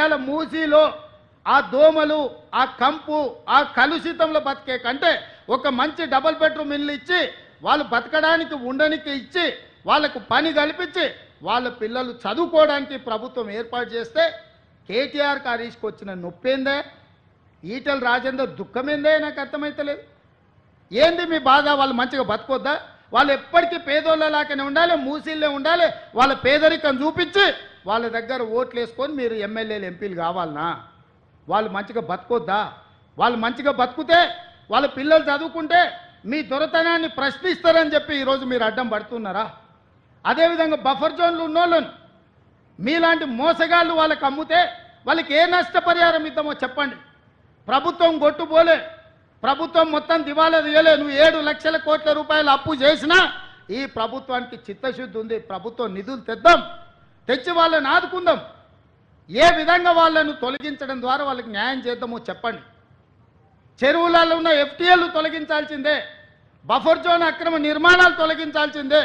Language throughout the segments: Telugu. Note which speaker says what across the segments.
Speaker 1: ఇవాళ మూసీలో ఆ దోమలు ఆ కంపు ఆ కలుషితంలో బతికే కంటే ఒక మంచి డబుల్ బెడ్రూమ్ ఇల్లు ఇచ్చి వాళ్ళు బతకడానికి ఉండనికి ఇచ్చి వాళ్ళకు పని కల్పించి వాళ్ళ పిల్లలు చదువుకోవడానికి ప్రభుత్వం ఏర్పాటు చేస్తే కేటీఆర్ హరీష్కి వచ్చిన నొప్పేందే ఈటల రాజేందర్ దుఃఖమేందే నాకు అర్థమైతలేదు ఏంది మీ బాధ వాళ్ళు మంచిగా బతకొద్దా వాళ్ళు ఎప్పటికీ పేదోళ్ళలాగానే ఉండాలి మూసీళ్ళే ఉండాలి వాళ్ళ పేదరికం చూపించి వాళ్ళ దగ్గర ఓట్లు వేసుకొని మీరు ఎమ్మెల్యేలు ఎంపీలు కావాలనా వాళ్ళు మంచిగా బతకొద్దా వాళ్ళు మంచిగా బతుకుతే వాళ్ళ పిల్లలు చదువుకుంటే మీ దొరతనాన్ని ప్రశ్నిస్తారని చెప్పి ఈరోజు మీరు అడ్డం పడుతున్నారా అదేవిధంగా బఫర్ జోన్లు ఉన్నోళ్ళను మీలాంటి మోసగాళ్ళు వాళ్ళకి అమ్ముతే వాళ్ళకి ఏ నష్టపరిహారం ఇద్దామో చెప్పండి ప్రభుత్వం కొట్టుపోలే ప్రభుత్వం మొత్తం దివాలా తీయలే నువ్వు ఏడు లక్షల కోట్ల రూపాయలు అప్పు చేసినా ఈ ప్రభుత్వానికి చిత్తశుద్ధి ఉంది ప్రభుత్వం నిధులు తెద్దాం తెచ్చి వాళ్ళని ఆదుకుందాం ఏ విధంగా వాళ్ళను తొలగించడం ద్వారా వాళ్ళకి న్యాయం చేద్దామో చెప్పండి చెరువులలో ఉన్న ఎఫ్టీఎల్ తొలగించాల్సిందే బఫర్ జోన్ అక్రమ నిర్మాణాలు తొలగించాల్సిందే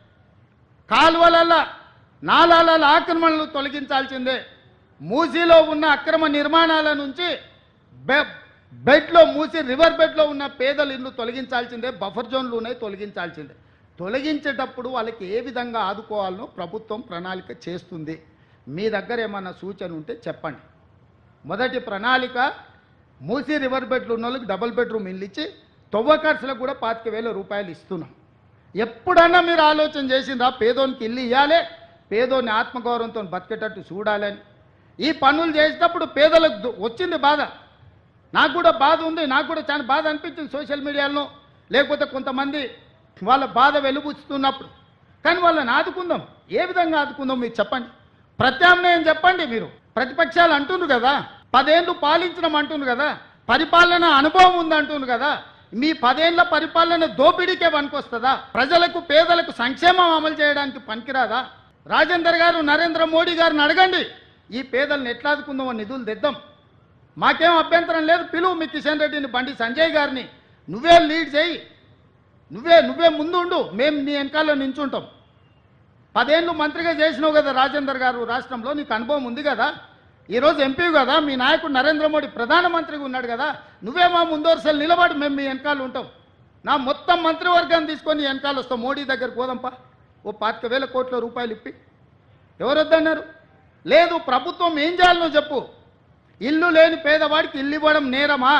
Speaker 1: కాలువల నాలాల ఆక్రమణలు తొలగించాల్సిందే మూసీలో ఉన్న అక్రమ నిర్మాణాల నుంచి బె- బెడ్లో మూసి రివర్ బెడ్లో ఉన్న పేదల ఇల్లు తొలగించాల్సిందే బఫర్ జోన్లు ఉన్నాయి తొలగించాల్సిందే తొలగించేటప్పుడు వాళ్ళకి ఏ విధంగా ఆదుకోవాలనో ప్రభుత్వం ప్రణాళిక చేస్తుంది మీ దగ్గర ఏమన్నా సూచన ఉంటే చెప్పండి మొదటి ప్రణాళిక మూసీ రివర్ బెడ్లు ఉన్న వాళ్ళకి డబుల్ బెడ్రూమ్ ఇల్లు ఇచ్చి తొవ్వ ఖర్చులకు కూడా పాతిక వేల రూపాయలు ఇస్తున్నాం ఎప్పుడన్నా మీరు ఆలోచన చేసిండ్రా పేదోనికి ఇల్లు ఇవ్వాలి పేదోని ఆత్మగౌరవంతో బతికేటట్టు చూడాలని ఈ పనులు చేసేటప్పుడు పేదలకు దు- వచ్చింది బాధ నాకు కూడా బాధ ఉంది నాకు కూడా చాలా బాధ అనిపించింది సోషల్ మీడియాలో లేకపోతే కొంతమంది వాళ్ళ బాధ వెలుబుచ్చుతున్నప్పుడు కానీ వాళ్ళని ఆదుకుందాం ఏ విధంగా ఆదుకుందాం మీరు చెప్పండి ప్రత్యామ్నాయం చెప్పండి మీరు ప్రతిపక్షాలు అంటున్నారు కదా పదేళ్ళు పాలించడం అంటున్నారు కదా పరిపాలన అనుభవం ఉంది అంటున్నారు కదా మీ పదేళ్ల పరిపాలన దోపిడీకే పనికొస్తుందా ప్రజలకు పేదలకు సంక్షేమం అమలు చేయడానికి పనికిరాదా రాజేందర్ గారు నరేంద్ర మోడీ గారిని అడగండి ఈ పేదలను ఎట్లా ఆదుకుందామో నిధులు తెద్దాం మాకేం అభ్యంతరం లేదు పిలువు మీ కిషన్ రెడ్డిని బండి సంజయ్ గారిని నువ్వే లీడ్ చేయి నువ్వే నువ్వే ముందు ఉండు మేము నీ వెనకాల నించుంటాం పదేళ్ళు మంత్రిగా చేసినావు కదా రాజేందర్ గారు రాష్ట్రంలో నీకు అనుభవం ఉంది కదా ఈరోజు ఎంపీ కదా మీ నాయకుడు నరేంద్ర మోడీ ప్రధానమంత్రిగా ఉన్నాడు కదా నువ్వే మా ముందు వరుసలు నిలబడి మేము మీ వెనకాల ఉంటాం నా మొత్తం మంత్రివర్గాన్ని తీసుకొని నీ వెనకాల వస్తాం మోడీ దగ్గరికి పోదాంపా ఓ పాతిక వేల కోట్ల రూపాయలు ఇప్పి ఎవరు వద్దన్నారు లేదు ప్రభుత్వం ఏం చేయాలనో చెప్పు ఇల్లు లేని పేదవాడికి ఇల్లు ఇవ్వడం నేరమా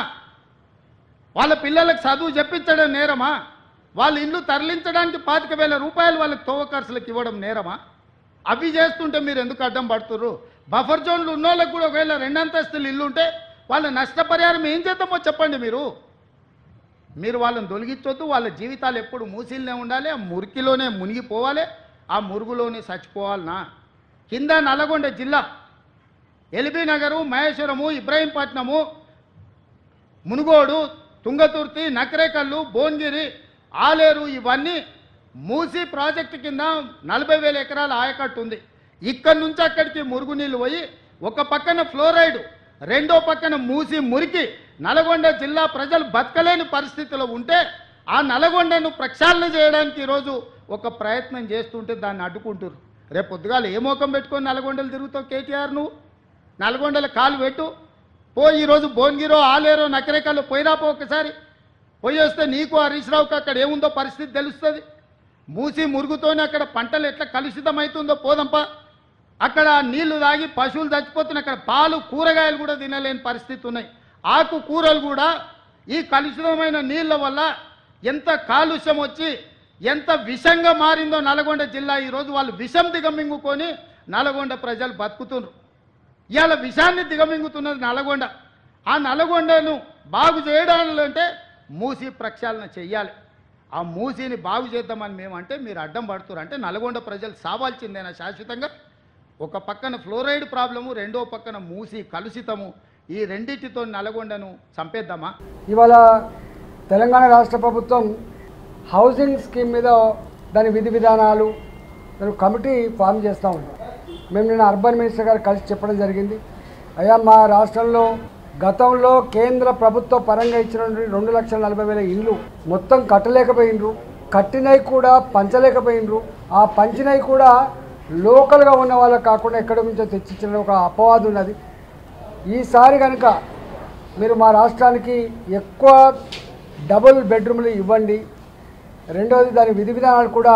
Speaker 1: వాళ్ళ పిల్లలకు చదువు చెప్పించడం నేరమా వాళ్ళ ఇల్లు తరలించడానికి పాతిక వేల రూపాయలు వాళ్ళకి తోవ ఖర్చులకు ఇవ్వడం నేరమా అవి చేస్తుంటే మీరు ఎందుకు అడ్డం పడుతుర్రు బఫర్ జోన్లు ఉన్నోళ్ళకి కూడా ఒకవేళ రెండంతస్తులు ఇల్లు ఉంటే వాళ్ళ నష్టపరిహారం ఏం చేద్దామో చెప్పండి మీరు మీరు వాళ్ళని తొలగించొద్దు వాళ్ళ జీవితాలు ఎప్పుడు మూసిల్నే ఉండాలి ఆ మురికిలోనే మునిగిపోవాలి ఆ మురుగులోనే చచ్చిపోవాలనా కింద నల్గొండ జిల్లా ఎల్బీ నగరు మహేశ్వరము ఇబ్రాహీంపట్నము మునుగోడు తుంగతుర్తి నకరేకల్లు భువనగిరి ఆలేరు ఇవన్నీ మూసి ప్రాజెక్టు కింద నలభై వేల ఎకరాల ఆయకట్టు ఉంది ఇక్కడి నుంచి అక్కడికి మురుగునీళ్ళు పోయి ఒక పక్కన ఫ్లోరైడ్ రెండో పక్కన మూసి మురికి నల్గొండ జిల్లా ప్రజలు బతకలేని పరిస్థితిలో ఉంటే ఆ నల్గొండను ప్రక్షాళన చేయడానికి ఈరోజు ఒక ప్రయత్నం చేస్తుంటే దాన్ని అడ్డుకుంటారు రేపు పొద్దుగాల ఏ మోకం పెట్టుకొని నల్గొండలు తిరుగుతావు కేటీఆర్ నువ్వు నల్గొండల కాలు పెట్టు పో ఈరోజు భువనగిరో ఆలేరో నకరేకల్లో పోయిరా పో ఒకసారి పోయి వస్తే నీకు హరీష్ రావుకి అక్కడ ఏముందో పరిస్థితి తెలుస్తుంది మూసి మురుగుతోనే అక్కడ పంటలు ఎట్లా కలుషితమవుతుందో పోదంపా అక్కడ నీళ్లు తాగి పశువులు చచ్చిపోతున్నాయి అక్కడ పాలు కూరగాయలు కూడా తినలేని పరిస్థితి ఉన్నాయి ఆకు కూరలు కూడా ఈ కలుషితమైన నీళ్ళ వల్ల ఎంత కాలుష్యం వచ్చి ఎంత విషంగా మారిందో నల్గొండ జిల్లా ఈరోజు వాళ్ళు విషం దిగమింగుకొని నల్గొండ ప్రజలు బతుకుతున్నారు ఇవాళ విషాన్ని దిగమింగుతున్నది నల్గొండ ఆ నల్గొండను బాగు చేయడాలంటే మూసి ప్రక్షాళన చెయ్యాలి ఆ మూసిని బాగు చేద్దామని మేము అంటే మీరు అడ్డం పడుతున్నారు అంటే నల్గొండ ప్రజలు సావాల్సిందేనా శాశ్వతంగా ఒక పక్కన ఫ్లోరైడ్ ప్రాబ్లము రెండో పక్కన మూసి కలుషితము ఈ రెండింటితో నల్గొండను చంపేద్దామా
Speaker 2: ఇవాళ తెలంగాణ రాష్ట్ర ప్రభుత్వం హౌసింగ్ స్కీమ్ మీద దాని విధి విధానాలు దాని కమిటీ ఫామ్ చేస్తూ ఉంది మేము నిన్న అర్బన్ మినిస్టర్ గారు కలిసి చెప్పడం జరిగింది అయ్యా మా రాష్ట్రంలో గతంలో కేంద్ర ప్రభుత్వ పరంగా ఇచ్చినటువంటి రెండు లక్షల నలభై వేల ఇండ్లు మొత్తం కట్టలేకపోయినరు కట్టినవి కూడా పంచలేకపోయినరు ఆ పంచినవి కూడా లోకల్గా ఉన్న వాళ్ళకి కాకుండా ఎక్కడి నుంచో తెచ్చిచ్చిన ఒక అపవాదు ఉన్నది ఈసారి కనుక మీరు మా రాష్ట్రానికి ఎక్కువ డబుల్ బెడ్రూమ్లు ఇవ్వండి రెండవది దాని విధి విధానాలు కూడా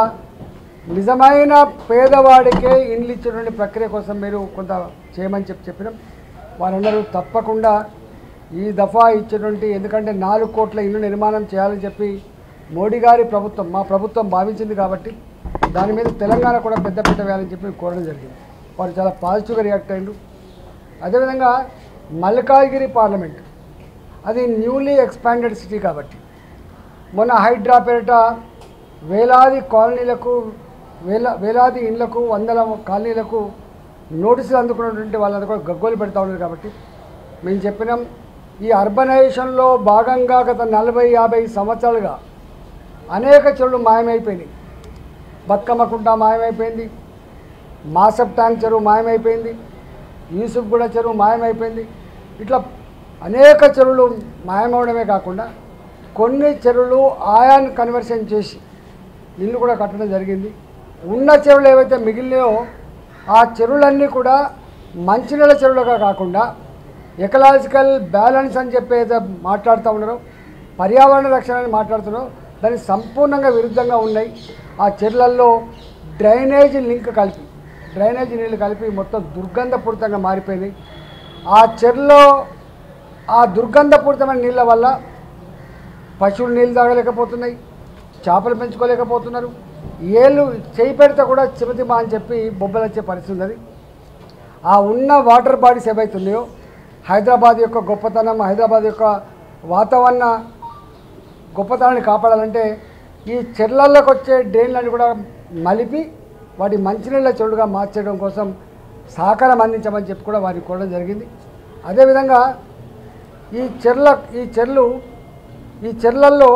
Speaker 2: నిజమైన పేదవాడికే ఇండ్లు ఇచ్చేటువంటి ప్రక్రియ కోసం మీరు కొంత చేయమని చెప్పి చెప్పినాం వారందరూ తప్పకుండా ఈ దఫా ఇచ్చేటువంటి ఎందుకంటే నాలుగు కోట్ల ఇల్లు నిర్మాణం చేయాలని చెప్పి మోడీ గారి ప్రభుత్వం మా ప్రభుత్వం భావించింది కాబట్టి దాని మీద తెలంగాణ కూడా పెద్దపీట వేయాలని చెప్పి కోరడం జరిగింది వారు చాలా పాజిటివ్గా రియాక్ట్ అయ్యారు అదేవిధంగా మల్కాజ్గిరి పార్లమెంట్ అది న్యూలీ ఎక్స్పాండెడ్ సిటీ కాబట్టి మొన్న హైడ్రా పేరిట వేలాది కాలనీలకు వేల వేలాది ఇండ్లకు వందల కాలనీలకు నోటీసులు అందుకున్నటువంటి వాళ్ళందరూ కూడా గగ్గోలు పెడతా ఉన్నారు కాబట్టి మేము చెప్పినాం ఈ అర్బనైజేషన్లో భాగంగా గత నలభై యాభై సంవత్సరాలుగా అనేక చెరువులు మాయమైపోయినాయి బతుకమ్మకుంట మాయమైపోయింది మాసప్ ట్యాంక్ చెరువు మాయమైపోయింది యూసుఫ్ కూడా చెరువు మాయమైపోయింది ఇట్లా అనేక చెరువులు మాయమవడమే కాకుండా కొన్ని చెరువులు ఆయాన్ కన్వర్షన్ చేసి ఇల్లు కూడా కట్టడం జరిగింది ఉన్న చెరువులు ఏవైతే మిగిలినాయో ఆ చెరువులన్నీ కూడా మంచినీళ్ళ చెరువులుగా కాకుండా ఎకలాజికల్ బ్యాలెన్స్ అని చెప్పి ఏదో మాట్లాడుతూ ఉన్నారో పర్యావరణ రక్షణ అని మాట్లాడుతున్నారో దానికి సంపూర్ణంగా విరుద్ధంగా ఉన్నాయి ఆ చెరువులలో డ్రైనేజీ లింక్ కలిపి డ్రైనేజీ నీళ్ళు కలిపి మొత్తం దుర్గంధపూరితంగా మారిపోయినాయి ఆ చెరువులో ఆ దుర్గంధపూరితమైన నీళ్ళ వల్ల పశువులు నీళ్ళు తాగలేకపోతున్నాయి చేపలు పెంచుకోలేకపోతున్నారు ఏళ్ళు చేయి పెడితే కూడా చిమతిమా అని చెప్పి బొబ్బలు వచ్చే పరిస్థితి ఉన్నది ఆ ఉన్న వాటర్ బాడీస్ ఏవైతున్నాయో హైదరాబాద్ యొక్క గొప్పతనం హైదరాబాద్ యొక్క వాతావరణ గొప్పతనాన్ని కాపాడాలంటే ఈ చెర్లల్లోకి వచ్చే డ్రైన్లను కూడా మలిపి వాటి మంచినీళ్ళ చెడుగా మార్చడం కోసం సహకారం అందించమని చెప్పి కూడా వారికి కోరడం జరిగింది అదేవిధంగా ఈ చెర్ల ఈ చెర్లు ఈ చెర్లల్లో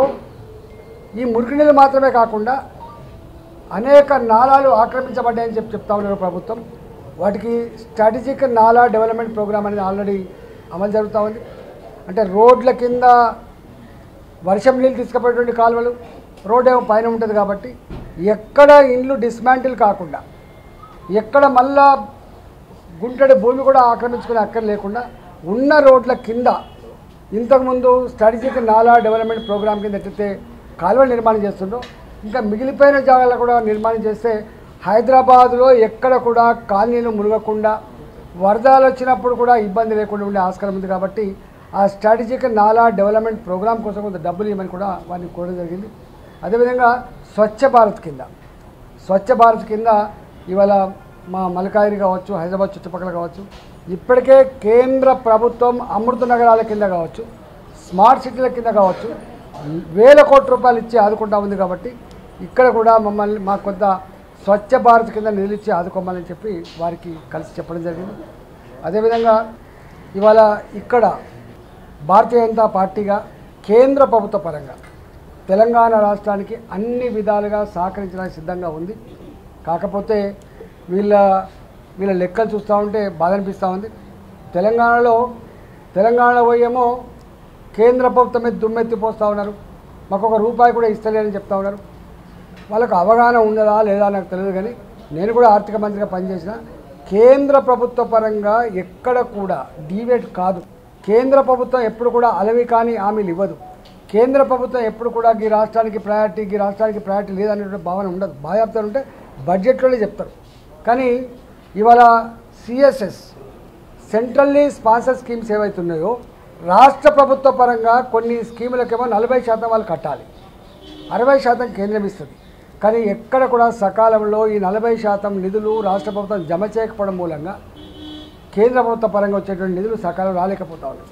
Speaker 2: ఈ మురికి నీళ్ళు మాత్రమే కాకుండా అనేక నాలాలు ఆక్రమించబడ్డాయని చెప్పి చెప్తా ఉన్నారు ప్రభుత్వం వాటికి స్ట్రాటజిక్ నాలా డెవలప్మెంట్ ప్రోగ్రామ్ అనేది ఆల్రెడీ అమలు జరుగుతూ ఉంది అంటే రోడ్ల కింద వర్షం నీళ్ళు తీసుకుపోయేటువంటి కాలువలు రోడ్ ఏమో పైన ఉంటుంది కాబట్టి ఎక్కడ ఇండ్లు డిస్మాంటిల్ కాకుండా ఎక్కడ మళ్ళా గుంటడి భూమి కూడా ఆక్రమించుకునే అక్కర్ లేకుండా ఉన్న రోడ్ల కింద ఇంతకుముందు స్ట్రాటజిక్ నాలా డెవలప్మెంట్ ప్రోగ్రామ్ కింద ఎట్లయితే కాలువలు నిర్మాణం చేస్తుండో ఇంకా మిగిలిపోయిన జాగాల్లో కూడా నిర్మాణం చేస్తే హైదరాబాద్లో ఎక్కడ కూడా కాలనీలు మునగకుండా వరదలు వచ్చినప్పుడు కూడా ఇబ్బంది లేకుండా ఉండే ఆస్కారం ఉంది కాబట్టి ఆ స్ట్రాటజిక్ నాలా డెవలప్మెంట్ ప్రోగ్రామ్ కోసం కొంత డబ్బులు ఇవ్వమని కూడా వారిని కోరడం జరిగింది అదేవిధంగా స్వచ్ఛ భారత్ కింద స్వచ్ఛ భారత్ కింద ఇవాళ మా మలకాయిరి కావచ్చు హైదరాబాద్ చుట్టుపక్కల కావచ్చు ఇప్పటికే కేంద్ర ప్రభుత్వం అమృత నగరాల కింద కావచ్చు స్మార్ట్ సిటీల కింద కావచ్చు వేల కోట్ల రూపాయలు ఇచ్చి ఆదుకుంటా ఉంది కాబట్టి ఇక్కడ కూడా మమ్మల్ని మాకు కొంత స్వచ్ఛ భారత్ కింద నిధులు ఇచ్చి ఆదుకోమని చెప్పి వారికి కలిసి చెప్పడం జరిగింది అదేవిధంగా ఇవాళ ఇక్కడ భారతీయ జనతా పార్టీగా కేంద్ర ప్రభుత్వ పరంగా తెలంగాణ రాష్ట్రానికి అన్ని విధాలుగా సహకరించడానికి సిద్ధంగా ఉంది కాకపోతే వీళ్ళ వీళ్ళ లెక్కలు చూస్తూ ఉంటే బాధ అనిపిస్తూ ఉంది తెలంగాణలో తెలంగాణలో పోయేమో కేంద్ర ప్రభుత్వం మీద దుమ్మెత్తిపోస్తూ ఉన్నారు మాకు ఒక రూపాయి కూడా ఇస్తలేరని చెప్తా ఉన్నారు వాళ్ళకు అవగాహన ఉన్నదా లేదా నాకు తెలియదు కానీ నేను కూడా ఆర్థిక మంత్రిగా పనిచేసిన కేంద్ర ప్రభుత్వ పరంగా ఎక్కడ కూడా డీవేట్ కాదు కేంద్ర ప్రభుత్వం ఎప్పుడు కూడా అలవి కానీ హామీలు ఇవ్వదు కేంద్ర ప్రభుత్వం ఎప్పుడు కూడా ఈ రాష్ట్రానికి ప్రయారిటీ ఈ రాష్ట్రానికి ప్రయారిటీ లేదనేటువంటి భావన ఉండదు బాగా చెప్తారు అంటే బడ్జెట్లోనే చెప్తారు కానీ ఇవాళ సిఎస్ఎస్ సెంట్రల్లీ స్పాన్సర్ స్కీమ్స్ ఏవైతున్నాయో రాష్ట్ర ప్రభుత్వ పరంగా కొన్ని స్కీములకేమో నలభై శాతం వాళ్ళు కట్టాలి అరవై శాతం కేంద్రం ఇస్తుంది కానీ ఎక్కడ కూడా సకాలంలో ఈ నలభై శాతం నిధులు రాష్ట్ర ప్రభుత్వం జమ చేయకపోవడం మూలంగా కేంద్ర ప్రభుత్వ పరంగా వచ్చేటువంటి నిధులు సకాలం రాలేకపోతా ఉన్నాయి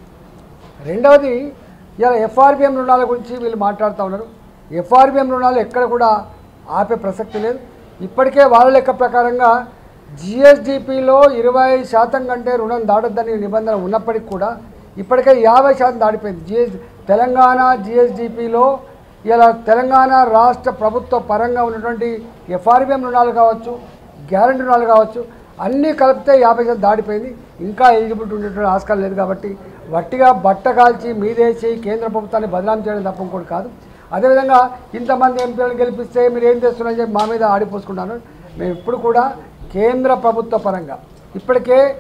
Speaker 2: రెండవది ఇలా ఎఫ్ఆర్బిఎం రుణాల గురించి వీళ్ళు మాట్లాడుతూ ఉన్నారు ఎఫ్ఆర్బిఎం రుణాలు ఎక్కడ కూడా ఆపే ప్రసక్తి లేదు ఇప్పటికే వాళ్ళ లెక్క ప్రకారంగా జిఎస్డిపిలో ఇరవై శాతం కంటే రుణం దాటొద్దని నిబంధన ఉన్నప్పటికీ కూడా ఇప్పటికే యాభై శాతం దాటిపోయింది జిఎస్ తెలంగాణ జిఎస్డిపిలో ఇలా తెలంగాణ రాష్ట్ర ప్రభుత్వ పరంగా ఉన్నటువంటి ఎఫ్ఆర్బిఎం రుణాలు కావచ్చు గ్యారంటీ రుణాలు కావచ్చు అన్నీ కలిపితే యాభై శాతం దాటిపోయింది ఇంకా ఎలిజిబిలిటీ ఉండేటువంటి ఆస్కారం లేదు కాబట్టి వట్టిగా బట్ట కాల్చి మీదేసి కేంద్ర ప్రభుత్వాన్ని బదనాం చేయడం తప్ప ఇంకోటి కాదు అదేవిధంగా ఇంతమంది ఎంపీలను గెలిపిస్తే మీరు ఏం చేస్తున్నారని చెప్పి మా మీద ఆడిపోసుకుంటాను మేము ఇప్పుడు కూడా కేంద్ర ప్రభుత్వ పరంగా ఇప్పటికే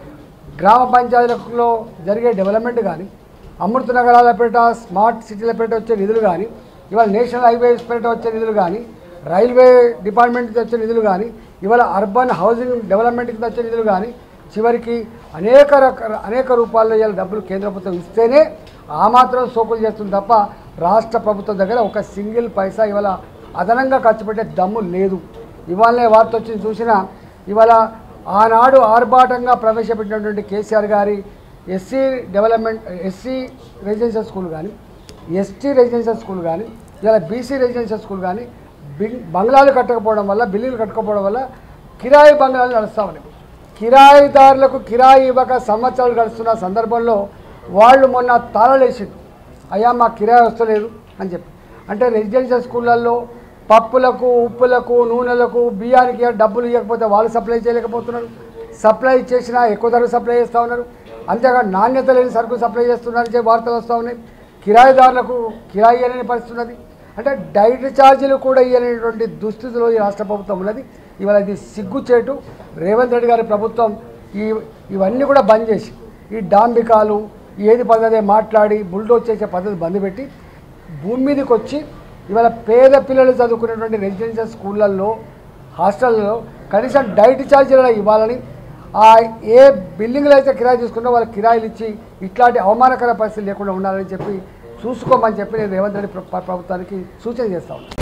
Speaker 2: గ్రామ పంచాయతీలలో జరిగే డెవలప్మెంట్ కానీ అమృత నగరాల పేట స్మార్ట్ సిటీల పేట వచ్చే నిధులు కానీ ఇవాళ నేషనల్ హైవేస్ పేట వచ్చే నిధులు కానీ రైల్వే డిపార్ట్మెంట్ నుంచి వచ్చే నిధులు కానీ ఇవాళ అర్బన్ హౌసింగ్ డెవలప్మెంట్ కింద వచ్చే నిధులు కానీ చివరికి అనేక రక అనేక రూపాల్లో ఇవాళ డబ్బులు కేంద్ర ప్రభుత్వం ఇస్తేనే ఆ మాత్రం సోకులు చేస్తుంది తప్ప రాష్ట్ర ప్రభుత్వం దగ్గర ఒక సింగిల్ పైసా ఇవాళ అదనంగా ఖర్చు పెట్టే దమ్ము లేదు ఇవాళనే వార్త వచ్చింది చూసినా ఇవాళ ఆనాడు ఆర్భాటంగా ప్రవేశపెట్టినటువంటి కేసీఆర్ గారి SC development SC residential school కానీ ఎస్టీ రెసిడెన్షియల్ స్కూల్ కానీ ఇలా బీసీ రెసిడెన్షియల్ స్కూల్ కానీ బిల్ బంగ్లాలు కట్టకపోవడం వల్ల బిల్లులు కట్టకపోవడం వల్ల కిరాయి బంగ్లాలు నడుస్తూ ఉన్నాయి కిరాయిదారులకు కిరాయి ఇవ్వక సంవత్సరాలు గడుస్తున్న సందర్భంలో వాళ్ళు మొన్న తాళలేసిండు అయ్యా మాకు కిరాయి వస్తలేదు అని చెప్పి అంటే రెసిడెన్షియల్ స్కూళ్ళల్లో పప్పులకు ఉప్పులకు నూనెలకు బియ్యానికి డబ్బులు ఇవ్వకపోతే వాళ్ళు సప్లై చేయలేకపోతున్నారు సప్లై చేసినా ఎక్కువ ధరకు సప్లై చేస్తూ ఉన్నారు అంతేకాదు నాణ్యత లేని సరుకు సప్లై చేస్తున్నారని చెప్పి వార్తలు వస్తూ ఉన్నాయి కిరాయిదారులకు కిరాయి అనేని పరిస్థితి ఉన్నది అంటే డైట్ ఛార్జీలు కూడా ఇవ్వలేనటువంటి దుస్థితిలో ఈ రాష్ట్ర ప్రభుత్వం ఉన్నది ఇవాళ ఇది సిగ్గుచేటు రేవంత్ రెడ్డి గారి ప్రభుత్వం ఈ ఇవన్నీ కూడా బంద్ చేసి ఈ డాంబికాలు ఏది పద్ధతి మాట్లాడి బుల్డోజ్ చేసే పద్ధతి బంద్ పెట్టి భూమి మీదకి వచ్చి ఇవాళ పేద పిల్లలు చదువుకునేటువంటి రెసిడెన్షియల్ స్కూళ్ళల్లో హాస్టల్లో కనీసం డైట్ ఛార్జీలు ఇవ్వాలని ఆ ఏ బిల్డింగ్లు అయితే కిరాయి తీసుకున్నా వాళ్ళకి కిరాయిలు ఇచ్చి ఇట్లాంటి అవమానకర పరిస్థితులు లేకుండా ఉండాలని చెప్పి చూసుకోమని చెప్పి నేను రేవంత్ రెడ్డి ప్ర- ప్రభుత్వానికి సూచన చేస్తా ఉన్నాను